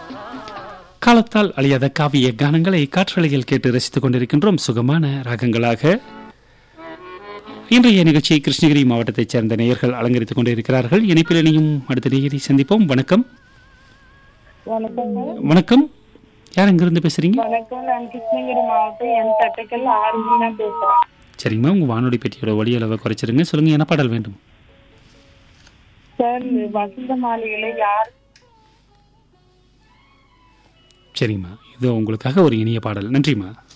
காலத்தால் அழியாத காவிய கானங்களை காற்றலையில் கேட்டு ரசித்துக் கொண்டிருக்கின்றோம் சுகமான ராகங்களாக இன்றைய நிகழ்ச்சியை கிருஷ்ணகிரி மாவட்டத்தைச் சேர்ந்த நேயர்கள் அலங்கரித்துக் கொண்டிருக்கிறார்கள் இணைப்பில் இணையும் அடுத்த நேயரை சந்திப்போம் வணக்கம் வணக்கங்க வணக்கம் யார் எங்கிருந்து பேசுறீங்க வணக்கம் நான் கிருஷ்ணகிரி மாவட்டம் என் தட்டைக்கல் ஆர்மினா பேசுறேன் சரிங்கம்மா உங்க வானொலி பெட்டியோட ஒலி அளவை குறைச்சிருங்க சொல்லுங்க என்ன பாடல் வேண்டும் சார் வசந்த மாளிகையில யார் சரிங்கம்மா இது உங்களுக்காக ஒரு இனிய பாடல் நன்றிம்மா